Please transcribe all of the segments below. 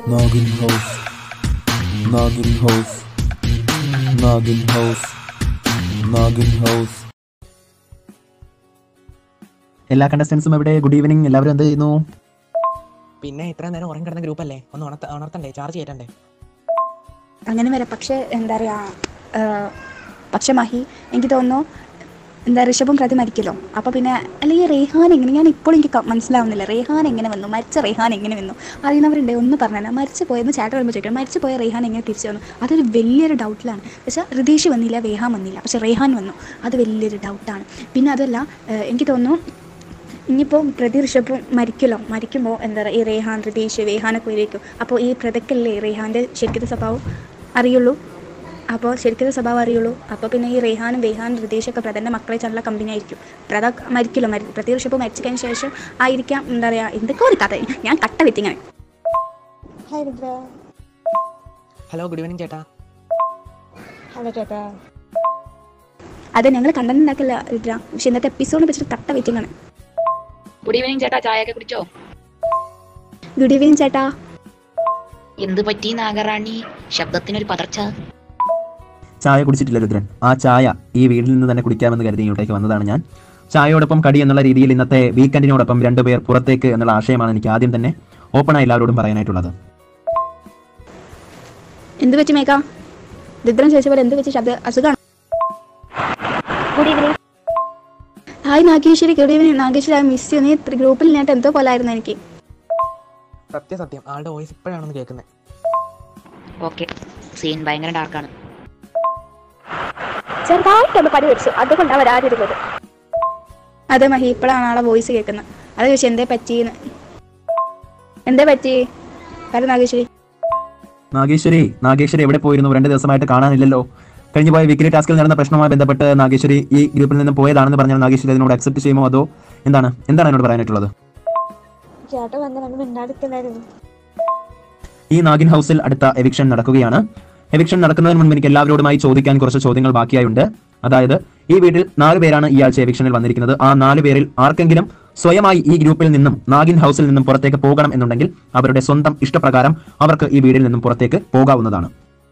Noggin House. Noggin House. Noggin House. Noggin House. എല്ലാ കണ്ടസ്റ്റൻസും എവിടെ good evening എല്ലാവരും എന്ത് ചെയ്യുന്നു പിന്നെ ഇത്ര നേരം ഉറങ്ങി കിടന്ന ഗ്രൂപ്പ് അല്ലേ ഒന്ന് ഉണർത്ത ഉണർത്തണ്ടേ ചാർജ് ചെയ്യണ്ടേ അങ്ങനെ വരാം പക്ഷേ എന്താ പറയുക പക്ഷെ മഹി എനിക്ക് തോന്നുന്നു എന്താ ഋഷഭം പ്രതി മരിക്കല്ലോ അപ്പോൾ പിന്നെ അല്ലെങ്കിൽ റേഹാൻ എങ്ങനെ ഞാൻ ഇപ്പോൾ എനിക്ക് ക- മനസ്സിലാവുന്നില്ല റേഹാൻ എങ്ങനെ വന്നു മരിച്ച റേഹാൻ എങ്ങനെ വന്നു അറിയുന്നവരുണ്ട് ഒന്ന് പറഞ്ഞാൽ മരിച്ചു പോയെന്ന് ചേട്ടൻ വരുമ്പോൾ ചോദിക്കണം മരിച്ചു പോയ റേഹാൻ എങ്ങനെ തിരിച്ചു വന്നു അതൊരു വലിയൊരു ഡൗട്ടിലാണ് പക്ഷേ ഋതീഷ് വന്നില്ല വേഹാൻ വന്നില്ല പക്ഷേ റേഹാൻ വന്നു അത് വലിയൊരു ഡൗട്ടാണ് പിന്നെ അതല്ല ഏഹ് എനിക്ക് തോന്നുന്നു ഇനിയിപ്പോൾ പ്രതി ഋഷഭം മരിക്കല്ലോ മരിക്കുമ്പോൾ എന്താ പറയുക ഈ റേഹാൻ ഋതീഷ് വേഹാനൊക്കെ വരിക്കും അപ്പോൾ ഈ പ്രതക്കല്ലേ റേഹാൻ്റെ ശരിക്കത്തെ സ്വഭാവം അറിയുള്ളൂ അപ്പോൾ ശരിക്കത്തെ സ്വഭാവം അറിയുള്ളൂ അപ്പോൾ പിന്നെ ഈ റേഹാനും വേഹാനും ഋതീഷൊക്കെ പ്രതൻ്റെ മക്കളെ ചള്ള കമ്പനി ആയിരിക്കും പ്രത മരിക്കല്ലോ മരി പ്രതി ഋഷഭം മരിച്ചു കഴിഞ്ഞ ശേഷം ആയിരിക്കാം എന്താ പറയുക എന്തൊക്കെ ഒരു കഥ ഞാൻ കട്ട വെറ്റിങ്ങനെ hi Rudra hello good evening ചേട്ടാ ഹലോ ചേട്ടാ അതെ ഞങ്ങൾ കണ്ടന്റ് ഉണ്ടാക്കില്ല രുദ്ര പക്ഷെ ഇന്നത്തെ എപ്പിസോഡ് വെച്ചിട്ട് കട്ട വെറ്റിങ്ങാണ് ഗുഡ് ഈവനിങ് ചേട്ടാ ചായയൊക്കെ കുടിച്ചോ ഗുഡ് ഈവനിങ് ചേട്ടാ എന്ത് പറ്റി നാഗറാണി ശബ്ദത്തിനൊരു പതർച്ച ചായ കുടിച്ചിട്ടില്ല രുദ്രൻ ആ ചായ ഈ വീട്ടിൽ നിന്ന് തന്നെ കുടിക്കാമെന്ന് കരുതി ഇങ്ങോട്ടേക്ക് വന്നതാണ് ഞാൻ ചായയോടൊപ്പം കടി എന്നുള്ള രീതിയിൽ ഇന്നത്തെ വീക്കെൻഡിനോടൊപ്പം രണ്ടുപേർ പുറത്തേക്ക് എന്നുള്ള ആശയമാണ് എനിക്ക് ആദ്യം തന്നെ ഓപ്പണായി എല്ലാവരോടും പറയാനായിട്ടുള്ളത് എന്ത് പറ്റി മേക്ക രുദ്രൻ ചോദിച്ച പോലെ എന്ത് പറ്റി ശബ്ദ അസുഖമാണ് good evening hi Nageshwari good evening Nageshwari I miss you നീ ഗ്രൂപ്പിൽ ഞാൻ എന്തോ പോലായിരുന്നു എനിക്ക് സത്യം സത്യം ആളുടെ വോയിസ് ഇപ്പോഴാണെന്ന് കേൾക്കുന്നത് ഓക്കെ സീൻ ഭയങ്കര ഡാർക്കാണ് ചെറുതായിട്ടൊന്ന് പനി പിടിച്ചു അതുകൊണ്ടാണ് വരാതിരുന്നത് അതെ മഹി ഇപ്പോഴാണ് ആളെ വോയിസ് കേൾക്കുന്നത് അത് ചോദിച്ചു എന്തേ പറ്റിയെന്ന് എന്തേ പറ്റി കാരണം നാഗേശ്വരി നാഗേശ്വരി നാഗേശ്വരി എവിടെ പോയിരുന്നു രണ്ട് ദിവസമായിട്ട് കാണാനില്ലല്ലോ കഴിഞ്ഞ പോയ വീക്കിലി ടാസ്കിൽ നടന്ന പ്രശ്നവുമായി ബന്ധപ്പെട്ട് നാഗേശ്വരി ഈ ഗ്രൂപ്പിൽ നിന്ന് പോയതാണെന്ന് പറഞ്ഞാൽ നാഗേശ്വരി അതിനോട് അക്സെപ്റ്റ് ചെയ്യുമോ അതോ എന്താണ് എന്താണ് എന്നോട് പറയാനായിട്ടുള്ളത് ചേട്ടൻ വന്ന് നമ്മൾ മിണ്ടാടിക്കലായിരുന്നു ഈ നാഗിൻ ഹൗസിൽ അടുത്ത എവിക്ഷൻ നടക്കുകയാണ് എവിക്ഷൻ നടക്കുന്നതിന് മുൻപ് എനിക്ക് എല്ലാവരോടുമായി ചോദിക്കാൻ കുറച്ച് ചോദ്യങ്ങൾ ബാക്കിയായുണ്ട് അതായത് ഈ വീട്ടിൽ നാല് പേരാണ് ഈ ആഴ്ച എവിക്ഷനിൽ വന്നിരിക്കുന്നത് ആ നാല് പേരിൽ ആർക്കെങ്കിലും സ്വയമായി ഈ ഗ്രൂപ്പിൽ നിന്നും നാഗിൻ ഹൗസിൽ നിന്നും പുറത്തേക്ക് പോകണം എന്നുണ്ടെങ്കിൽ അവരുടെ സ്വന്തം ഇഷ്ടപ്രകാരം അവർക്ക് ഈ വീടിൽ നിന്നും പുറത്തേക്ക് പോകാവുന്നതാണ്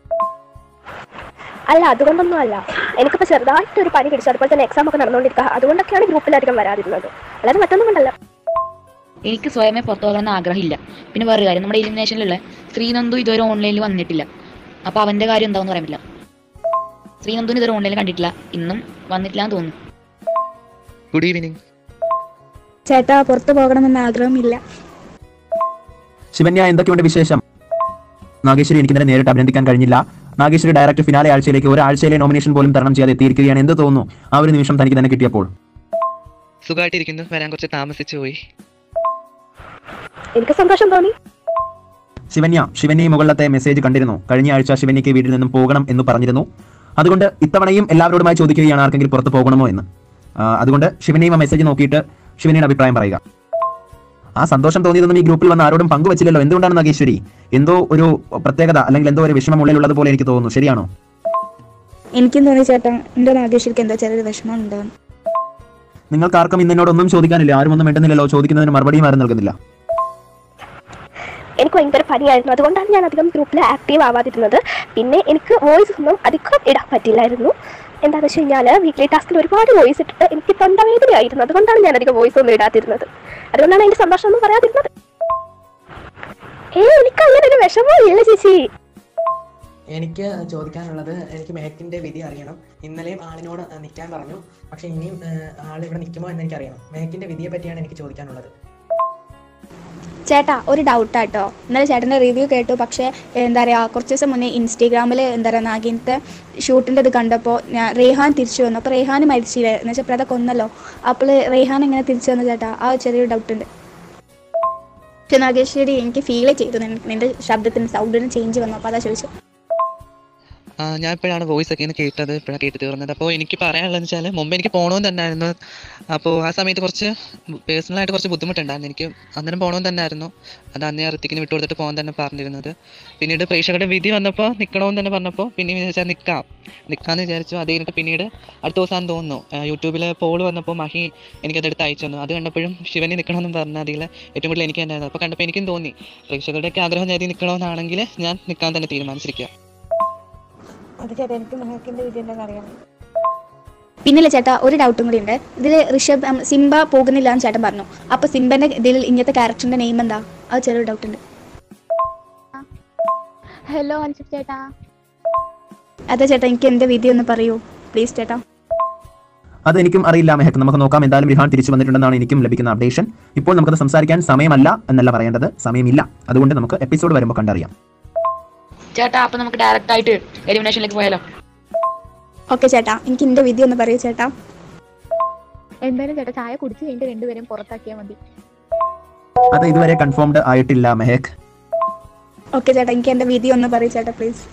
അല്ല അതുകൊണ്ടൊന്നും അല്ല എനിക്കിപ്പോൾ ചെറുതായിട്ട് ഒരു പനി പിടിച്ചു അതുപോലെ തന്നെ എക്സാം ഒക്കെ നടന്നുകൊണ്ടിരിക്കുക അതുകൊണ്ടൊക്കെയാണ് ഗ്രൂപ്പിലധികം വരാതിരുന്നത് അല്ലാതെ മറ്റൊന്നും കൊണ്ടല്ല എനിക്ക് സ്വയമേ പുറത്തു പോകണമെന്ന് ആഗ്രഹമില്ല പിന്നെ വേറൊരു കാര്യം നമ്മുടെ ഇലിമിനേഷനിലുള്ള ശ്രീനന്ദു ഇതുവരെ ഓൺലൈനിൽ വന്നിട്ടില്ല അപ്പൊ അവന്റെ കാര്യം എന്താണെന്ന് പറയാൻ പറ്റില്ല ശ്രീനന്ദുവിന് ഇതുവരെ ഓൺലൈനിൽ കണ്ടിട്ടില്ല ഇന്നും വന്നിട്ടില്ല എന്ന് തോന്നുന്നു ഗുഡ് ഈവനിങ് ചേട്ടാ പുറത്തു പോകണമെന്ന് ആഗ്രഹമില്ല ശിവന്യ എന്തൊക്കെയുണ്ട് വിശേഷം നാഗേശ്വരി എനിക്ക് ഇന്നലെ നേരിട്ട് അഭിനന്ദിക്കാൻ കഴിഞ്ഞില്ല നാഗേശ്വരി ഡയറക്റ്റ് ഫിനാലെ ആഴ്ചയിലേക്ക് ഒരാഴ്ചയിലെ നോമിനേഷൻ പോലും തരണം ചെയ്യാതെ എത്തിയിരിക്കുകയാണ് എന്ത് തോന്നുന്നു ആ ഒരു നിമിഷം തനിക്ക് തന്നെ കിട്ടിയപ്പോൾ സുഖമായിട്ടിരിക്കുന്നു വരാൻ കുറച്ച് താമസിച്ചു പോയി എനിക്ക് സന്തോഷം തോന്നി ശിവന്യ ശിവന്യ മുകളിലത്തെ മെസ്സേജ് കണ്ടിരുന്നു കഴിഞ്ഞ ആഴ്ച ശിവന്യക്ക് വീട്ടിൽ നിന്നും പോകണം എന്ന് പറഞ്ഞിരുന്നു അതുകൊണ്ട് ഇത്തവണയും എല്ലാവരോടുമായി ചോദിക്കുകയാണ് ആർക്കെങ്കിലും പുറത്ത് പോകണമോ എന്ന് ആ, അതുകൊണ്ട് ശിവന്യയും ആ മെസ്സേജ് നോക്കിയിട്ട് ശിവനയുടെ അഭിപ്രായം പറയുക ആ സന്തോഷം തോന്നിയതൊന്നും ഈ ഗ്രൂപ്പിൽ വന്ന് ആരോടും പങ്കുവച്ചില്ലല്ലോ എന്തുകൊണ്ടാണ് നഗേശ്വരി എന്തോ ഒരു പ്രത്യേകത അല്ലെങ്കിൽ എന്തോ ഒരു വിഷമം ഉള്ളിലുള്ളത് പോലെ എനിക്ക് തോന്നുന്നു ശരിയാണോ എനിക്കും തോന്നി ചേട്ടാ എൻ്റെ നാഗേശ്വരിക്ക് എന്തോ ചെറിയൊരു വിഷമം ഉണ്ടെന്ന് നിങ്ങൾക്ക് ആർക്കും ഇന്ന് എന്നോട് ഒന്നും ചോദിക്കാനില്ല ആരും ഒന്നും മിണ്ടുന്നില്ലല്ലോ ചോദിക്കുന്നതിന് മറുപടിയും ആരും നൽകുന്നില്ല എനിക്ക് ഭയങ്കര പനിയായിരുന്നു അതുകൊണ്ടാണ് ഞാൻ അധികം ഗ്രൂപ്പിൽ ആക്റ്റീവ് ആവാതിരുന്നത് പിന്നെ എനിക്ക് വോയിസ് ഒന്നും അധികം ഇടാൻ പറ്റില്ലായിരുന്നു എന്താണെന്ന് വെച്ച് കഴിഞ്ഞാൽ വീക്ക്ലി ടാസ്കിൽ ഒരുപാട് വോയിസ് ഇട്ടിട്ട് എനിക്ക് തൊണ്ടവേദനയായിരുന്നു അതുകൊണ്ടാണ് ഞാൻ അധികം വോയിസ് ഒന്നും ഇടാതിരുന്നത് അതുകൊണ്ടാണ് എൻ്റെ സന്തോഷം ഒന്നും പറയാതിരുന്നത് ഏ എനിക്ക് അങ്ങനെ ഒരു വിഷമവും ഇല്ല ചേച്ചി എനിക്ക് ചോദിക്കാനുള്ളത് എനിക്ക് മേക്കിന്റെ വിധി അറിയണം ഇന്നലെയും ആളിനോട് നിൽക്കാൻ പറഞ്ഞു പക്ഷെ ഇനിയും ആൾ ഇവിടെ നിൽക്കുമോ എന്ന് എനിക്കറിയണം മേക്കിന്റെ വിധിയെ പറ്റിയാണ് എനിക്ക് ചോദിക്കാനുള്ളത് ചേട്ടാ ഒരു ഡൗട്ടാട്ടോ ഇന്നലെ ചേട്ടൻ്റെ റിവ്യൂ കേട്ടു പക്ഷേ എന്താ പറയുക കുറച്ച് ദിവസം മുന്നേ ഇൻസ്റ്റഗ്രാമിൽ എന്താ പറയുക നാഗിനത്തെ ഷൂട്ടിൻ്റെ ഇത് കണ്ടപ്പോൾ ഞാൻ റേഹാൻ തിരിച്ചു വന്നു അപ്പോൾ റേഹാൻ മരിച്ചില്ലേ എന്ന് വെച്ചാൽ പ്രത കൊന്നല്ലോ അപ്പോൾ റേഹാൻ എങ്ങനെ തിരിച്ചു വന്നു ചേട്ടാ ആ ചെറിയൊരു ഡൗട്ട് ഉണ്ട് പക്ഷെ നാഗേശ്വരി എനിക്ക് ഫീൽ ചെയ്തു നിൻ- നിന്റെ ശബ്ദത്തിന് സൗണ്ടിന് ചേഞ്ച് വന്നു അപ്പോൾ അതാ ചോദിച്ചു ആ, ഞാൻ ഇപ്പോഴാണ് വോയിസ് ഒക്കെ ഇന്ന് കേട്ടത് ഇപ്പോഴാണ് കേട്ട് തീർന്നത് അപ്പോൾ എനിക്ക് പറയാനുള്ളതെന്ന് വെച്ചാൽ മുമ്പ് എനിക്ക് പോകണമെന്ന് തന്നെയായിരുന്നു അപ്പോൾ ആ സമയത്ത് കുറച്ച് പേഴ്സണലായിട്ട് കുറച്ച് ബുദ്ധിമുട്ടുണ്ടായിരുന്നു എനിക്ക് അന്നേരം പോകണമെന്ന് തന്നെയായിരുന്നു അത് അന്നേ ഋത്തിക്കിന് വിട്ടു കൊടുത്തിട്ട് പോകാൻ തന്നെ പറഞ്ഞിരുന്നത് പിന്നീട് പ്രേക്ഷകരുടെ വിധി വന്നപ്പോൾ നിൽക്കണമെന്ന് തന്നെ പറഞ്ഞപ്പോൾ പിന്നെ വിചാരിച്ചാൽ നിൽക്കാം നിൽക്കാമെന്ന് വിചാരിച്ചു അത് കഴിഞ്ഞിട്ട് പിന്നീട് അടുത്ത ദിവസം തോന്നുന്നു യൂട്യൂബിൽ പോൾ വന്നപ്പോൾ മഹി എനിക്കതെടുത്ത് അയച്ചു തന്നു അത് കണ്ടപ്പോഴും ശിവനി നിൽക്കണമെന്ന് പറഞ്ഞ അതിൽ ഏറ്റവും കൂടുതൽ എനിക്ക് തന്നെയായിരുന്നു അപ്പോൾ കണ്ടപ്പോൾ എനിക്കും തോന്നി പ്രേക്ഷകരുടെയൊക്കെ ആഗ്രഹം നേടി നിൽക്കണമെന്നാണെങ്കിൽ ഞാൻ നിൽക്കാൻ തന്നെ തീരുമാനിച്ചിരിക്കുക അത് ചേട്ടാ എനിക്ക് മെഹക്കിന്റെ വിധി എന്താ അറിയണം പിന്നില്ല ചേട്ടാ ഒരു ഡൗട്ടും കൂടി ഉണ്ട് ഇതിൽ ഋഷഭ് ഉം, സിംബ പോകുന്നില്ല എന്ന് ചേട്ടൻ പറഞ്ഞു അപ്പോൾ സിംബന്റെ ഇതിൽ ഇങ്ങനത്തെ ക്യാരക്ടറിന്റെ നെയിം എന്താ അത് ചെറിയൊരു ഡൗട്ട് ഉണ്ട് ഹലോ അൻഷിഫ് ചേട്ടാ അതെ ചേട്ടാ എനിക്ക് എന്റെ വിധി ഒന്ന് പറയൂ പ്ലീസ് ചേട്ടാ അതെനിക്കും അറിയില്ല മെഹക്ക് നമുക്ക് നോക്കാം എന്തായാലും വിഹാൻ തിരിച്ചു വന്നിട്ടുണ്ടെന്നാണ് എനിക്കും ലഭിക്കുന്ന അപ്ഡേഷൻ ഇപ്പോൾ നമുക്കത് സംസാരിക്കാൻ സമയമല്ല എന്നല്ല പറയേണ്ടത് സമയമില്ല അതുകൊണ്ട് നമുക്ക് എപ്പിസോഡ് വരുമ്പോൾ കണ്ടറിയാം ചേട്ടാ അപ്പൊ നമുക്ക് ഡയറക്റ്റ് ആയിട്ട് എലിമിനേഷനിലേക്ക് പോയാലോ ഓക്കെ ചേട്ടാ എനിക്ക് എന്റെ വിധി ഒന്ന് പറയൂ ചേട്ടാ എന്തായാലും ചേട്ടാ ചായ കുടിച്ച് കഴിഞ്ഞിട്ട് രണ്ടുപേരും പുറത്താക്കിയാൽ മതി അത് ഇതുവരെ കൺഫേംഡ് ആയിട്ടില്ല മെഹക് ഓക്കെ ചേട്ടാ എനിക്ക് എന്റെ വിധി ഒന്ന് പറയൂ ചേട്ടാ പ്ലീസ്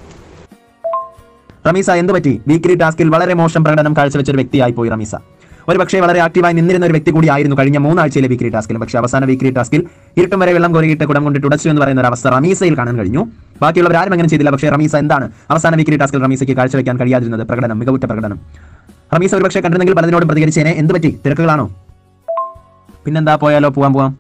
റമീസ എന്ത് പറ്റി വീക്കിലി ടാസ്കിൽ വളരെ മോശം പ്രകടനം കാഴ്ചവെച്ച ഒരു വ്യക്തിയായി പോയി റമീസ ഒരു പക്ഷേ വളരെ ആക്റ്റീവായി നിന്നിരുന്ന ഒരു വ്യക്തി കൂടിയായിരുന്നു കഴിഞ്ഞ മൂന്നാഴ്ചയിലെ വീക്കിലി ടാസ്കിലും പക്ഷേ അവസാന വീക്കിലി ടാസ്കിൽ ഇരുട്ടും വരെ വെള്ളം കോരിയിട്ട് കുടം കൊണ്ടിട്ട് ഉടച്ചു എന്ന് പറയുന്ന ഒരു അവസ്ഥ റമീസയിൽ കാണാൻ കഴിഞ്ഞു ബാക്കിയുള്ളവർ ആരും അങ്ങനെ ചെയ്തില്ല പക്ഷേ റമീസ എന്താണ് അവസാന വീക്കിലി ടാസ്കിൽ റമീസയ്ക്ക് കാഴ്ചവെക്കാൻ കഴിയാതിരുന്നത് പ്രകടനം മികവുറ്റ പ്രകടനം റമീസ ഒരു പക്ഷേ കണ്ടിരുന്നെങ്കിൽ പലതിനോടും പ്രതികരിച്ചേനെ എന്ത് പറ്റി തിരക്കുകളാണോ പിന്നെന്താ പോയാലോ പോവാൻ പോവാം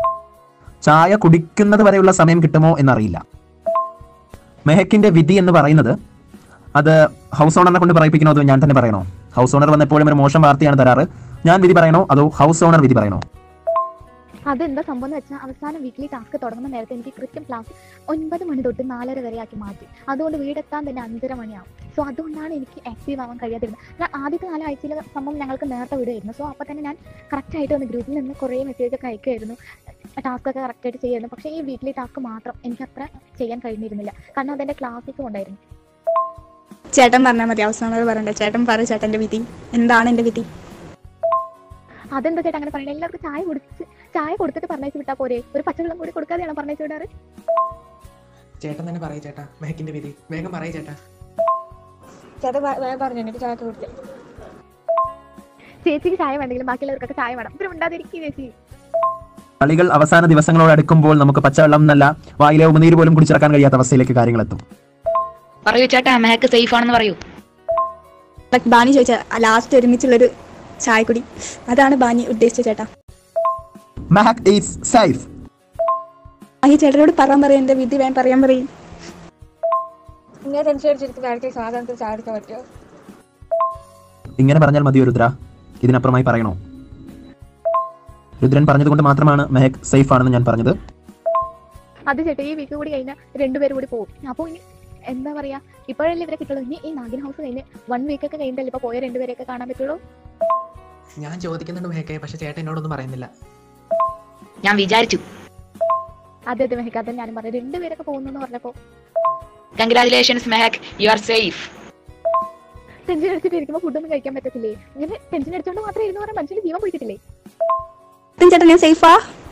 ചായ കുടിക്കുന്നത് വരെയുള്ള സമയം കിട്ടുമോ എന്നറിയില്ല മെഹക്കിന്റെ വിധി എന്ന് പറയുന്നത് അത് ഹൗസ് ഓണറിനെ കൊണ്ട് പറയിപ്പിക്കണോ അതോ ഞാൻ തന്നെ പറയണോ ഹൗസ് ഓണർ വന്നെപ്പോഴും ഒരു മോശം വാർത്തയാണ് തരാറ് ഞാൻ വിധി പറയണോ അതോ ഹൗസ് ഓണർ വിധി പറയണോ അതെന്താ സംഭവം എന്ന് വെച്ചാൽ അവസാനം വീക്കിലി ടാസ്ക് തുടങ്ങുന്ന നേരത്തെ എനിക്ക് കൃത്യം ക്ലാസ് ഒൻപത് മണി തൊട്ട് നാലര വരെ ആക്കി മാറ്റി അതുകൊണ്ട് വീടെത്താൻ തന്നെ അഞ്ചര മണിയാവും സോ അതുകൊണ്ടാണ് എനിക്ക് ആക്റ്റീവ് ആവാൻ കഴിയാതിരുന്നത് ഞാൻ ആദ്യത്തെ നാലാഴ്ചയിൽ സംഭവം ഞങ്ങൾക്ക് നേരത്തെ വിടുമായിരുന്നു സോ അപ്പോൾ തന്നെ ഞാൻ കറക്റ്റ് ആയിട്ട് വന്ന് ഗ്രൂപ്പിൽ നിന്ന് കുറേ മെസ്സേജ് ഒക്കെ അയക്കുമായിരുന്നു ടാസ്ക് ഒക്കെ കറക്റ്റ് ആയിട്ട് ചെയ്യുമായിരുന്നു പക്ഷേ ഈ വീക്കിലി ടാസ്ക് മാത്രം എനിക്ക് അത്ര ചെയ്യാൻ കഴിഞ്ഞിരുന്നില്ല കാരണം അതെൻ്റെ ക്ലാസ്സിലേക്ക് ഉണ്ടായിരുന്നു ചേട്ടൻ പറഞ്ഞാൽ മതി അവസാനം പറയണ്ട ചേട്ടൻ പറ ചേട്ടന്റെ വിധി എന്താണ് എന്റെ വിധി അതെന്താ ചേട്ടാ അങ്ങനെ പറയുന്നത് എല്ലാവർക്കും ചായ കുടിച്ച് ചായ കൊടുത്തിട്ട് പറഞ്ഞയച്ച് വിട്ടാൽ പോരെ ഒരു പച്ചവെള്ളം കൂടി കൊടുക്കാതെയാണ് പറഞ്ഞയച്ച് വിടാറ് ചേട്ടൻ തന്നെ പറയൂ ചേട്ടാ മെഹക്കിന്റെ വിധി വേഗം പറയൂ ചേട്ടാ ചേട്ടാ പറഞ്ഞു എനിക്ക് ചായ കൊടുത്തേ ചേച്ചിക്ക് ചായ വേണ്ടെങ്കിലും ബാക്കിയുള്ളവർക്കൊക്കെ ചായ വേണം ഇവരും ഉണ്ടാതിരിക്കും ചേച്ചി കളികൾ അവസാന ദിവസങ്ങളോട് അടുക്കുമ്പോൾ നമുക്ക് പച്ചവെള്ളം എന്നല്ല വായിലെ ഉമനീര് പോലും കുടിച്ചിറക്കാൻ കഴിയാത്ത അവസ്ഥയിലേക്ക് കാര്യങ്ങൾ എത്തും പറയൂ ചേട്ടാ മെഹക്ക് സേഫ് ആണെന്ന് പറയൂ ലൈക്ക് ബാനി ചോദിച്ച ലാസ്റ്റ് ഒരുമിച്ചുള്ളൊരു ചായക്കുടി അതാണ് ബാനി ഉദ്ദേശിച്ച ചേട്ടാ മെഹക് ഈസ് സേഫ് ഈ ചേട്ടനോട് പറയാൻ പറയും എന്റെ വിധി വേണം പറയാൻ പറയും ഇങ്ങനെ ടെൻഷൻ അടിച്ചിരിക്കുന്ന ആൾക്ക് സാധാരണത്തിൽ ചായ എടുക്കാൻ പറ്റുമോ ഇങ്ങനെ പറഞ്ഞാൽ മതിയോ രുദ്ര ഇതിനപ്പുറമായി പറയണോ രുദ്രൻ പറഞ്ഞതുകൊണ്ട് മാത്രമാണ് മെഹക് സേഫ് ആണെന്ന് ഞാൻ പറഞ്ഞത് അത് ചേട്ടാ ഈ വീക്ക് കൂടി കഴിഞ്ഞാൽ രണ്ടുപേരും കൂടി പോകും അപ്പോൾ ഇനി എന്താ പറയാ ഇപ്പോഴല്ലേ ഇവരെ കിട്ടുള്ളൂ ഇനി ഈ നാഗിൻ ഹൗസ് കഴിഞ്ഞ് വൺ വീക്ക് ഒക്കെ കഴിഞ്ഞിട്ടല്ലേ ഇപ്പൊ പോയ രണ്ടുപേരെയൊക്കെ കാണാൻ പറ്റുള്ളൂ ഞാൻ ചോദിക്കുന്നുണ്ട് മെഹക്കെ പക്ഷെ ചേട്ടൻ എന്നോടൊന്നും പറയുന്നില്ല ഞാൻ വിചാരിച്ചു അതെ അതെ മെഹക്ക് അതെ ഞാനും പറഞ്ഞു രണ്ടുപേരൊക്കെ പോകുന്നു എന്ന് പറഞ്ഞപ്പോ congratulations Mehak you are safe tension അടിച്ചിട്ട് ഇരിക്കുമ്പോൾ ഫുഡൊന്നും കഴിക്കാൻ പറ്റത്തില്ലേ ഇങ്ങനെ ടെൻഷൻ അടിച്ചോണ്ട് മാത്രമേ ഇരുന്ന് പറഞ്ഞാൽ മനുഷ്യന് ജീവൻ പോയിട്ടില്ലേ പിന്നെ ചേട്ടൻ ഞാൻ സേഫാ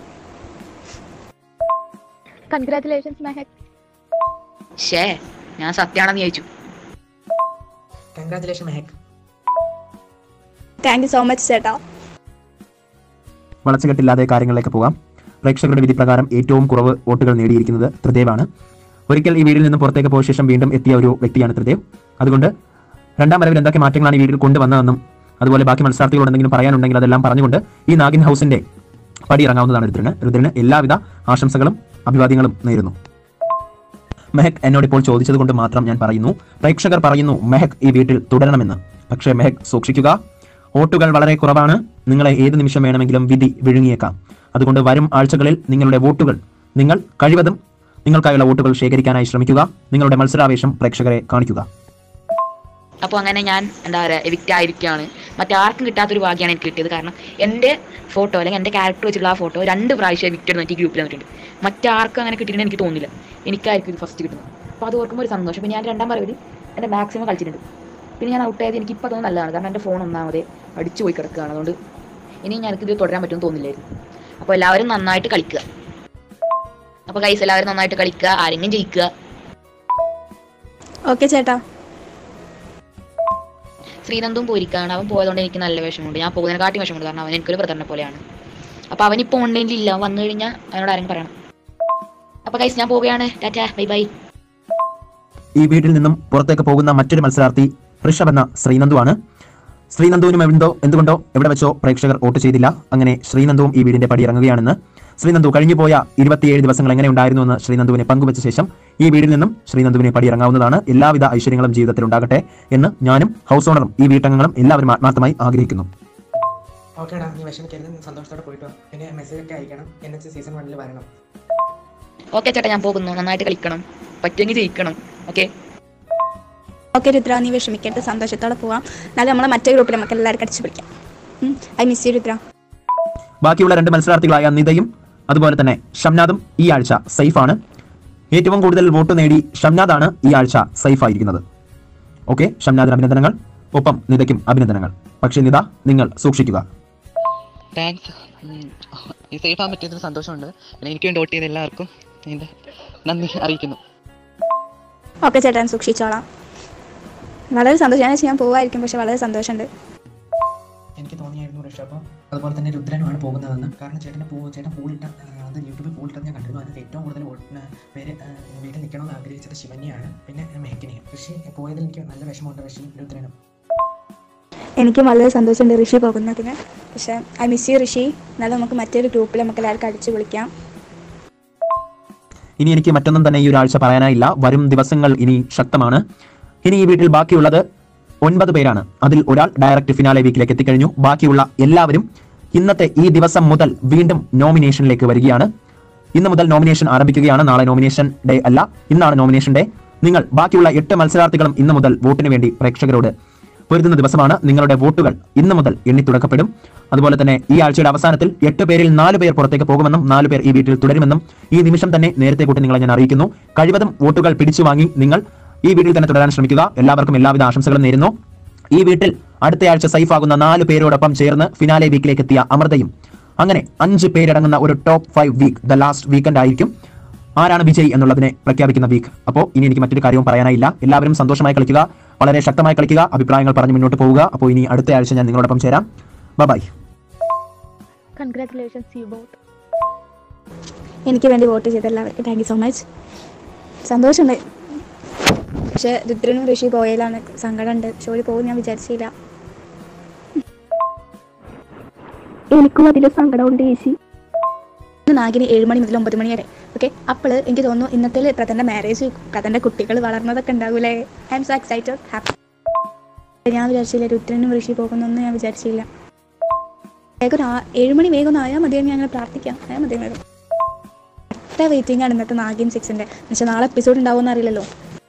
കൺഗ്രാറ്റുലേഷൻസ് മെഹക് ഷേ ഞാൻ സത്യാണെന്ന് ചോദിച്ചു congratulation Mehak thank you so much ചേട്ടാ വളച്ചുകെട്ടില്ലാതെ കാര്യങ്ങളിലേക്ക് പോകാം പ്രേക്ഷകരുടെ വിധി പ്രകാരം ഏറ്റവും കുറവ് വോട്ടുകൾ നേടിയിരിക്കുന്നത് ത്രിദേവാണ് ഒരിക്കൽ ഈ വീടിൽ നിന്ന് പുറത്തേക്ക് പോയ ശേഷം വീണ്ടും എത്തിയ ഒരു വ്യക്തിയാണ് ത്രിദേവ് അതുകൊണ്ട് രണ്ടാം വരവിൽ എന്തൊക്കെ മാറ്റങ്ങളാണ് ഈ വീട്ടിൽ കൊണ്ടുവന്നതെന്നും അതുപോലെ ബാക്കി മത്സരാർത്ഥികളോട് എന്തെങ്കിലും പറയാനുണ്ടെങ്കിൽ അതെല്ലാം പറഞ്ഞുകൊണ്ട് ഈ നാഗിൻ ഹൗസിന്റെ പടി ഇറങ്ങാവുന്നതാണ് രുദ്രന് രുദ്രന് എല്ലാവിധ ആശംസകളും അഭിവാദ്യങ്ങളും നേരുന്നു മെഹക് എന്നോട് ഇപ്പോൾ ചോദിച്ചത് കൊണ്ട് മാത്രം ഞാൻ പറയുന്നു പ്രേക്ഷകർ പറയുന്നു മെഹക് ഈ വീട്ടിൽ തുടരണമെന്ന് പക്ഷേ മെഹക് സൂക്ഷിക്കുക വോട്ടുകൾ വളരെ കുറവാണ് നിങ്ങളെ ഏത് നിമിഷം വേണമെങ്കിലും വിധി വിഴുങ്ങിയേക്കാം അതുകൊണ്ട് വരും ആഴ്ചകളിൽ നിങ്ങളുടെ വോട്ടുകൾ നിങ്ങൾ കഴിവതും നിങ്ങൾക്കായുള്ള വോട്ടുകൾ ശേഖരിക്കാനായി ശ്രമിക്കുക നിങ്ങളുടെ മത്സരാവേശം പ്രേക്ഷകരെ കാണിക്കുക അപ്പോൾ അങ്ങനെ ഞാൻ എന്താ പറയുക എവിക്റ്റ് ആയിരിക്കുകയാണ് മറ്റാർക്കും കിട്ടാത്തൊരു ഭാഗ്യമാണ് എനിക്ക് കിട്ടിയത് കാരണം എൻ്റെ ഫോട്ടോ അല്ലെങ്കിൽ എൻ്റെ ക്യാരക്ടർ വെച്ചുള്ള ആ ഫോട്ടോ രണ്ട് പ്രാവശ്യം എവിക്റ്റ് എടുത്ത് ഈ ഗ്രൂപ്പിൽ വന്നിട്ടുണ്ട് മറ്റാർക്കും അങ്ങനെ കിട്ടിയിട്ടുണ്ടെന്ന് എനിക്ക് തോന്നുന്നില്ല എനിക്കായിരിക്കും ഇത് ഫസ്റ്റ് കിട്ടുന്നത് അപ്പോൾ അത് ഓർക്കുമ്പോൾ ഒരു സന്തോഷം പിന്നെ ഞാൻ രണ്ടാം പറവിൽ എൻ്റെ മാക്സിമം കളിച്ചിട്ടുണ്ട് പിന്നെ ഞാൻ ഔട്ട് ആയത് എനിക്ക് ഇപ്പോൾ തോന്നുന്നത് നല്ലതാണ് കാരണം എൻ്റെ ഫോൺ ഒന്നാമതേ അടിച്ചു പോയി കിടക്കുകയാണ് അതുകൊണ്ട് ഇനി എനിക്ക് ഇത് തുടരാൻ പറ്റുമെന്ന് തോന്നില്ലായിരുന്നു അപ്പോൾ എല്ലാവരും നന്നായിട്ട് കളിക്കുക അപ്പോൾ കൈസ് എല്ലാവരും നന്നായിട്ട് കളിക്കുക ആരെങ്കിലും ജയിക്കുക ഓക്കെ ചേട്ടാ ശ്രീനന്ദും പോയിരിക്കുകയാണ് അവൻ പോയതുകൊണ്ട് എനിക്ക് നല്ല വിഷമമുണ്ട് ഞാൻ പോകുന്നതിനെക്കാട്ടി വിഷമമുണ്ട് കാരണം അവൻ എനിക്കൊരു ബ്രദറിനെ പോലെയാണ് അപ്പോൾ അവനിപ്പോൾ ഓൺലൈനിൽ ഇല്ല അവൻ വന്നു കഴിഞ്ഞാൽ അവനോട് ആരെങ്കിലും പറയണം അപ്പോൾ കൈസ് ഞാൻ പോവുകയാണ് ടാറ്റാ ബൈ ബൈ ഈ വീട്ടിൽ നിന്നും പുറത്തേക്ക് പോകുന്ന മറ്റൊരു മത്സരാർത്ഥി ഋഷഭ് എന്ന ശ്രീനന്ദുവാണ് ശ്രീനന്ദുവിനും എവിടെന്തോ എന്തുകൊണ്ടോ എവിടെ വെച്ചോ പ്രേക്ഷകർ വോട്ട് ചെയ്തില്ല അങ്ങനെ ശ്രീനന്ദുവും ഈ വീടിന്റെ പടി ഇറങ്ങുകയാണെന്ന് ശ്രീനന്ദു കഴിഞ്ഞു പോയ ഇരുപത്തിയേഴ് ദിവസങ്ങൾ എങ്ങനെ ഉണ്ടായിരുന്നു എന്ന് ശ്രീനന്ദുവിനെ പങ്കുവച്ച ശേഷം ഈ വീടിൽ നിന്നും ശ്രീനന്ദുവിനെ പടി ഇറങ്ങാവുന്നതാണ് എല്ലാവിധ ഐശ്വര്യങ്ങളും ജീവിതത്തിൽ ഉണ്ടാകട്ടെ എന്ന് ഞാനും ഹൗസ് ഓണറും ഈ വീട്ടംഗങ്ങളും എല്ലാവരും ആത്മാർത്ഥമായി ആഗ്രഹിക്കുന്നു ഓക്കേടാ നീ വിഷമിക്കരുത് നീ സന്തോഷത്തോടെ പോയിട്ട് വാ പിന്നെ മെസ്സേജ് ഒക്കെ അയക്കണം എൻ എച്ച് സീസൺ വണ്ണിൽ വരണം ഓക്കെ ചേട്ടാ ഞാൻ പോകുന്നു നന്നായിട്ട് കളിക്കണം പറ്റുമെങ്കിൽ ജയിക്കണം ഓക്കെ ഓക്കെ രുദ്ര നീ വിഷമിക്കരുത് സന്തോഷത്തോടെ പോവാം എന്നാലും നമ്മളെ മറ്റേ ഗ്രൂപ്പിൽ നമുക്ക് എല്ലാവർക്കും അടിച്ചു പിടിക്കാം ഐ മിസ് യു രുദ്ര ബാക്കിയുള്ള രണ്ട് മത്സരാർത്ഥികളായ നിതയും അതുപോലെ തന്നെ ഷംനാദും ഈ ആഴ്ച സേഫാണ് ഏറ്റവും കൂടുതൽ വോട്ട് നേടി ഷംനാദാണ് ഈ ആഴ്ച സേഫ് ആയിരിക്കുന്നത് ഓക്കെ ഷംനാദിന് അഭിനന്ദനങ്ങൾ ഒപ്പം നിതയ്ക്കും അഭിനന്ദനങ്ങൾ പക്ഷേ നിത നിങ്ങൾ സൂക്ഷിക്കുക താങ്ക്സ് ഈ സേഫ് ആകാൻ പറ്റിയതിന് സന്തോഷമുണ്ട് പിന്നെ എനിക്ക് വേണ്ടി വോട്ട് ചെയ്ത എല്ലാവർക്കും എൻ്റെ നന്ദി അറിയിക്കുന്നു ഓക്കെ ചേട്ടാ ഞാൻ സൂക്ഷിച്ചോളാം വളരെ സന്തോഷം ഞാൻ ചെയ്യാൻ പോവായിരിക്കും പക്ഷെ വളരെ സന്തോഷമുണ്ട് എനിക്ക് തോന്നിയായിരുന്നു ഋഷഭ് അതുപോലെ തന്നെ രുദ്രനുമാണ് പോകുന്നതെന്ന് കാരണം ചേട്ടനെ പോ ചേട്ടൻ പൂളിട്ട ആ, അത് യൂട്യൂബിൽ പൂളിട്ടത് ഞാൻ കണ്ടിരുന്നു അതിൽ ഏറ്റവും കൂടുതൽ വോട്ടിന് പേര് ആ, വീട്ടിൽ നിൽക്കണമെന്ന് ആഗ്രഹിച്ചത് ശിവന്യാണ് പിന്നെ മേഘനയും ഋഷി പോയതിൽ എനിക്ക് നല്ല വിഷമമുണ്ട് ഋഷി രുദ്രനും എനിക്കും വളരെ സന്തോഷമുണ്ട് ഋഷി പോകുന്നതിന് പക്ഷേ ഐ മിസ് യു ഋഷി എന്നാലും നമുക്ക് മറ്റൊരു ഗ്രൂപ്പിൽ നമുക്ക് എല്ലാവർക്കും അടിച്ചു വിളിക്കാം ഇനി എനിക്ക് മറ്റൊന്നും തന്നെ ഈ ഒരാഴ്ച പറയാനായില്ല വരും ദിവസങ്ങൾ ഇനി ശക്തമാണ് ഇനി ഈ വീട്ടിൽ ബാക്കിയുള്ളത് ഒൻപത് പേരാണ് അതിൽ ഒരാൾ ഡയറക്റ്റ് ഫിനാലെ വീക്കിലേക്ക് എത്തിക്കഴിഞ്ഞു ബാക്കിയുള്ള എല്ലാവരും ഇന്നത്തെ ഈ ദിവസം മുതൽ വീണ്ടും നോമിനേഷനിലേക്ക് വരികയാണ് ഇന്ന് മുതൽ നോമിനേഷൻ ആരംഭിക്കുകയാണ് നാളെ നോമിനേഷൻ ഡേ അല്ല ഇന്നാണ് നോമിനേഷൻ ഡേ നിങ്ങൾ ബാക്കിയുള്ള എട്ട് മത്സരാർത്ഥികളും ഇന്ന് മുതൽ വോട്ടിന് വേണ്ടി പ്രേക്ഷകരോട് പൊരുതുന്ന ദിവസമാണ് നിങ്ങളുടെ വോട്ടുകൾ ഇന്ന് മുതൽ എണ്ണി തുടക്കപ്പെടും അതുപോലെ തന്നെ ഈ ആഴ്ചയുടെ അവസാനത്തിൽ എട്ട് പേരിൽ നാല് പേർ പുറത്തേക്ക് പോകുമെന്നും നാല് പേർ ഈ വീട്ടിൽ തുടരുമെന്നും ഈ നിമിഷം തന്നെ നേരത്തെ കൂട്ടി നിങ്ങളെ ഞാൻ അറിയിക്കുന്നു കഴിവതും വോട്ടുകൾ പിടിച്ചു വാങ്ങി നിങ്ങൾ ഈ വീട്ടിൽ തന്നെ തുടരാൻ ശ്രമിക്കുക എല്ലാവർക്കും എല്ലാവിധ ആശംസകളും നേരുന്നു ഈ വീട്ടിൽ അടുത്തയാഴ്ച സൈഫ് ആകുന്ന നാല് പേരോടൊപ്പം ചേർന്ന് ഫിനാലെ വീക്കിലേക്ക് എത്തിയ അമൃതയും അങ്ങനെ അഞ്ച് പേരടങ്ങുന്ന ഒരു top five week the last weekend ആയിരിക്കും ആരാണ് വിജയ് എന്നുള്ളതിനെ പ്രഖ്യാപിക്കുന്ന വീക്ക് അപ്പോൾ ഇനി എനിക്ക് മറ്റൊരു കാര്യവും പറയാനായില്ല എല്ലാവരും സന്തോഷമായി കളിക്കുക വളരെ ശക്തമായി കളിക്കുക അഭിപ്രായങ്ങൾ പറഞ്ഞ് മുന്നോട്ട് പോവുക അപ്പോൾ ഇനി അടുത്ത ആഴ്ച ഞാൻ നിങ്ങളോടൊപ്പം ചേരാം ബൈ കൺഗ്രാറ്റുലേഷൻസ് യു ബോട്ട് എനിക്ക് വേണ്ടി വോട്ട് ചെയ്ത എല്ലാവർക്കും താങ്ക് യു സോ മച്ച് സന്തോഷമുണ്ട് പക്ഷേ രുദ്രനും ഋഷി പോയതിലാണ് സങ്കടമുണ്ട് പക്ഷെ ഒരു പോകും ഞാൻ വിചാരിച്ചില്ല എനിക്കും അതിൽ സങ്കടമുണ്ട് ചേച്ചി ഇന്ന് നാഗിന് ഏഴ് മണി മുതൽ ഒമ്പത് മണി വരെ ഓക്കെ അപ്പോൾ എനിക്ക് തോന്നുന്നു ഇന്നത്തെ പ്രതൻ്റെ മാരേജ് പ്രതൻ്റെ കുട്ടികൾ വളർന്നതൊക്കെ ഉണ്ടാവൂലേ I'm so excited happy ഞാൻ വിചാരിച്ചില്ല രുദ്രനും ഋഷി പോകുന്നൊന്നും ഞാൻ വിചാരിച്ചില്ല വേഗം ഒരു ആ- ഏഴ് മണി വേഗം ഒന്ന് ആയാൽ മതിയെന്ന് ഞങ്ങൾ പ്രാർത്ഥിക്കാം ആയാൽ മതി വേഗം ഒറ്റ വെയിറ്റിംഗ് ആണ് ഇന്നത്തെ നാഗിൻ സിക്സിൻ്റെ എന്നുവെച്ചാൽ നാളെ എപ്പിസോഡ് ഉണ്ടാവുമെന്ന് അറിയില്ലല്ലോ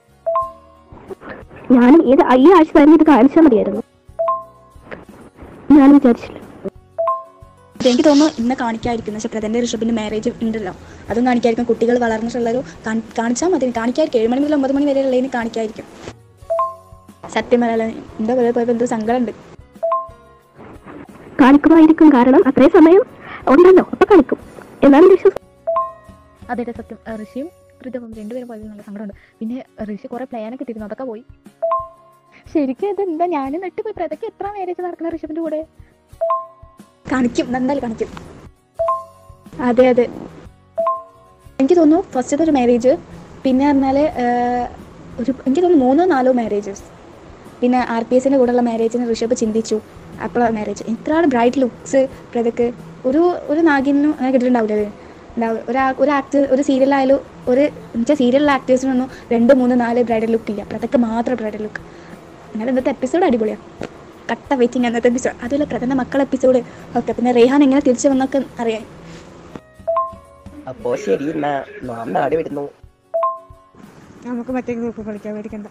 ഞാനും ഇത് ഈ ആഴ്ച തന്നെ ഇത് കാണിച്ചാൽ മതിയായിരുന്നു ഞാൻ വിചാരിച്ചില്ല ഇത് എനിക്ക് തോന്നുന്നു ഇന്ന് കാണിക്കായിരിക്കും പക്ഷേ പ്രതൻ്റെ ഋഷഭിൻ്റെ മാരേജ് ഉണ്ടല്ലോ അതും കാണിക്കായിരിക്കും കുട്ടികൾ വളർന്നിട്ടുള്ളൊരു കാണി- കാണിച്ചാൽ മതി കാണിക്കായിരിക്കും ഏഴ് മണി മുതൽ ഒമ്പത് മണി വരെ ഉള്ളതിന് കാണിക്കായിരിക്കും സത്യം പറയാലോ എന്താ പറയുക പോയപ്പോൾ എന്തോ സങ്കടമുണ്ട് കാണിക്കുമായിരിക്കും കാരണം അത്രയും സമയം ഉണ്ടല്ലോ അപ്പൊ കാണിക്കും എന്നാലും വിശ്വസിക്കും അതെ സത്യം ഏഹ് ഋഷിയും ഋതവും രണ്ടുപേരും പോയത് നല്ല സങ്കടമുണ്ട് പിന്നെ ഋഷി കുറെ പ്ലാനൊക്കെ ഇട്ടിരുന്നു അതൊക്കെ പോയി ശരിക്കും ഇത് എന്താ ഞാനും നെട്ടുപോയി പ്രതൊക്കെ എത്ര മാരേജ് നടക്കുന്ന ഋഷഭിന്റെ കൂടെ കാണിക്കും എന്തായാലും കാണിക്കും അതെ അതെ എനിക്ക് തോന്നുന്നു ഫസ്റ്റത്തെ ഒരു മാരേജ് പിന്നെ പറഞ്ഞാൽ ഒരു എനിക്ക് തോന്നുന്നു മൂന്നോ നാലോ മാരേജസ് പിന്നെ ആർ പി എസിൻ്റെ കൂടെയുള്ള മാരേജിന് ഋഷഭ് ചിന്തിച്ചു അപ്പോഴാണ് മാരേജ് ഇത്ര ബ്രൈറ്റ് ലുക്സ് പ്രതൊക്കെ ഒരു ഒരു നാഗിനും അങ്ങനെ കിട്ടിയിട്ടുണ്ടാവില്ല അത് ഉണ്ടാവും ഒരു ആ- ഒരു ആക്ടർ ഒരു സീരിയലായാലും ഒരു എന്നുവെച്ചാൽ സീരിയലിലെ ആക്ടേഴ്സിനൊന്നും രണ്ട് മൂന്ന് നാല് ബ്രൈഡൽ ലുക്ക് ഇല്ല പ്രതൊക്കെ മാത്രം ബ്രൈഡൽ ലുക്ക് എന്നാലും ഇന്നത്തെ എപ്പിസോഡ് അടിപൊളിയാണ് കട്ട വെയിറ്റിംഗ് അന്നത്തെ എപ്പിസോഡ് അതുപോലെ പ്രധാന മക്കൾ എപ്പിസോഡ് ഓക്കെ പിന്നെ റേഹാൻ എങ്ങനെ തിരിച്ചു വന്നൊക്കെ അറിയാം അപ്പോ ശരി എന്നാ നാം നാട് വിടുന്നു നമുക്ക് മറ്റേ ഗ്രൂപ്പ് കളിക്കാൻ മേടിക്കണ്ട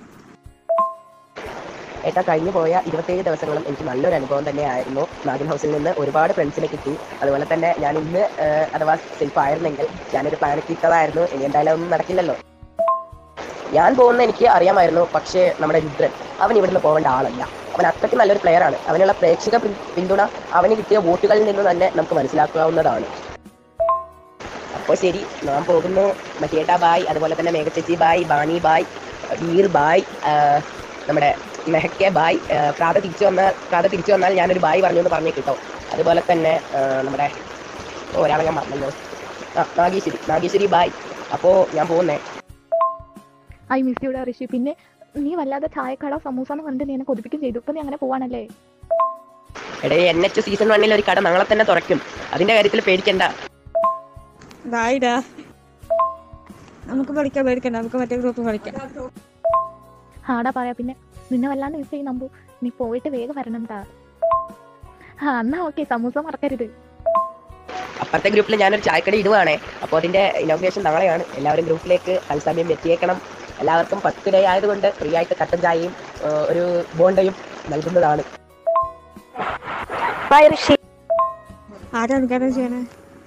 ഏട്ടാ കഴിഞ്ഞു പോയ ഇരുപത്തേഴ് ദിവസങ്ങളും എനിക്ക് നല്ലൊരു അനുഭവം തന്നെയായിരുന്നു നാഗിൻ ഹൗസിൽ നിന്ന് ഒരുപാട് ഫ്രണ്ട്സിനെ കിട്ടി അതുപോലെ തന്നെ ഞാൻ ഇന്ന് ഏഹ്, അഥവാ സെൽഫ് ആയിരുന്നെങ്കിൽ ഞാനൊരു പ്ലാൻ ഇട്ടതായിരുന്നു ഇനി എന്തായാലും ഒന്നും നടക്കില്ലല്ലോ ഞാൻ പോകുന്ന എനിക്ക് അറിയാമായിരുന്നു പക്ഷേ നമ്മുടെ രുദ്രൻ അവൻ ഇവിടുന്ന് പോകേണ്ട ആളല്ല അവൻ അത്രയ്ക്ക് നല്ലൊരു പ്ലെയർ ആണ് അവനുള്ള പ്രേക്ഷക പിൻ- പിന്തുണ അവന് കിട്ടിയ വോട്ടുകളിൽ നിന്ന് തന്നെ നമുക്ക് മനസ്സിലാക്കാവുന്നതാണ് അപ്പോൾ ശരി നാം പോകുന്നു മറ്റേട്ടാ ബായ് അതുപോലെ തന്നെ മേഘച്ചേച്ചി bye Bani bye Veer bye ആഹ്, നമ്മുടെ മെഹക്കെ ബായ് പ്രാത തിരിച്ചു വന്ന പ്രാത തിരിച്ചു വന്നാൽ ഞാനൊരു ബായ് പറഞ്ഞു എന്ന് പറഞ്ഞു കിട്ടോ അതുപോലെ തന്നെ ആ, നമ്മുടെ ഒരാളെ ഞാൻ പറഞ്ഞല്ലോ ആ നാഗേശ്വരി നാഗേശ്വരി ബായ് അപ്പോൾ ഞാൻ പോകുന്നേ ഐ മിസ് യുടെ ഋഷി പിന്നെ നീ വല്ലാതെ ചായക്കട സമൂസ എന്ന് പറഞ്ഞിട്ട് നീ എന്നെ കൊതിപ്പിക്കും ചെയ്തു ഇപ്പൊ നീ അങ്ങനെ പോവാണല്ലേ എടേ എൻ എച്ച് സീസൺ വണ്ണിൽ ഒരു കട നാളെ തന്നെ തുറക്കും അതിന്റെ കാര്യത്തിൽ പേടിക്കണ്ട ബായിടാ നമുക്ക് കളിക്കാൻ പേടിക്കണ്ട നമുക്ക് മറ്റേ ഗ്രൂപ്പ് കളിക്കാം ആടാ പറയാ പിന്നെ നിന്നെ വല്ലാണ്ട് മിസ് ചെയ്യും നമ്പു നീ പോയിട്ട് വേഗം വരണം ട്ടാ ആ എന്നാ ഓക്കെ സമൂസ മറക്കരുത് അപ്പുറത്തെ ഗ്രൂപ്പിൽ ഞാനൊരു ചായക്കട ഇടുവാണേ അപ്പോൾ അതിന്റെ ഇനോഗ്രേഷൻ നാളെയാണ് എല്ലാവരും ഗ്രൂപ്പിലേക്ക് തത്സമയം എത്തിയേക്കണം എല്ലാവർക്കും പത്ത് ഡേ ആയതുകൊണ്ട് ഫ്രീ ആയിട്ട് കട്ടൻ ചായയും ആ, ഒരു ബോണ്ടയും നൽകുന്നതാണ് ബൈ ഋഷി ആരാ ഉദ്ഘാടനം ചെയ്യണേ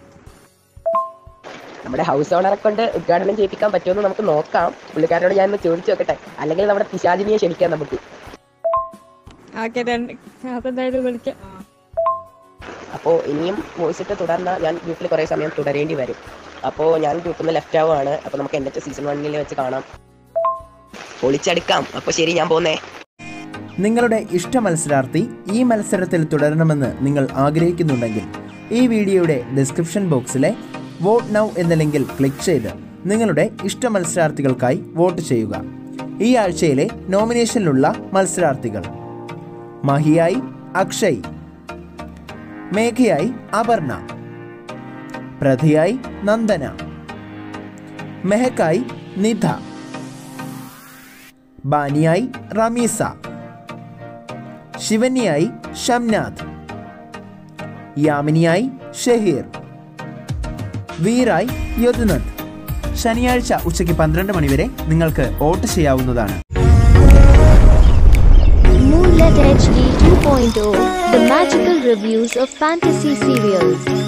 നമ്മുടെ ഹൗസ് ഓണറെ കൊണ്ട് ഉദ്ഘാടനം ചെയ്യിപ്പിക്കാൻ പറ്റുമെന്ന് നമുക്ക് നോക്കാം പുള്ളിക്കാരോട് ഞാൻ ഒന്ന് ചോദിച്ചു നോക്കട്ടെ അല്ലെങ്കിൽ നമ്മുടെ പിശാചിനിയെ ക്ഷണിക്കാം നമുക്ക് ഓക്കെ രണ്ട് അപ്പൊ എന്തായാലും വിളിക്കാം അപ്പോൾ ഇനിയും വോയിസ് ഇട്ട് തുടർന്നാൽ ഞാൻ ഗ്രൂപ്പിൽ കുറേ സമയം തുടരേണ്ടി വരും അപ്പോൾ ഞാൻ ഗ്രൂപ്പിൽ നിന്ന് ലെഫ്റ്റ് ആവുകയാണ് അപ്പോൾ നമുക്ക് എൻ്റെ സീസൺ വണ്ണിൽ വെച്ച് കാണാം പൊളിച്ചെടുക്കാം അപ്പോൾ ശരി ഞാൻ പോന്നേ നിങ്ങളുടെ ഇഷ്ട മത്സരാർത്ഥി ഈ മത്സരത്തിൽ തുടരണമെന്ന് നിങ്ങൾ ആഗ്രഹിക്കുന്നുണ്ടെങ്കിൽ ഈ വീഡിയോയുടെ ഡിസ്ക്രിപ്ഷൻ ബോക്സിലെ വോട്ട് നൗ എന്ന ലിങ്കിൽ ക്ലിക്ക് ചെയ്ത് നിങ്ങളുടെ ഇഷ്ട മത്സരാർത്ഥികൾക്കായി വോട്ട് ചെയ്യുക ഈ ആഴ്ചയിലെ നോമിനേഷനിലുള്ള മത്സരാർത്ഥികൾ മഹിയായി അക്ഷയ് മേഘയായി അപർണ പ്രതിയായി നന്ദന മെഹക്കായി നിധ ബാനിയായി റമീസ ശിവന്യായി ഷംനാഥ് യാമിനിയായി ഷഹീർ വീറായി യദുനന്ദ് ശനിയാഴ്ച ഉച്ചയ്ക്ക് പന്ത്രണ്ട് മണിവരെ നിങ്ങൾക്ക് വോട്ട് ചെയ്യാവുന്നതാണ് Moonlit HD 2.0 The magical reviews of fantasy serials.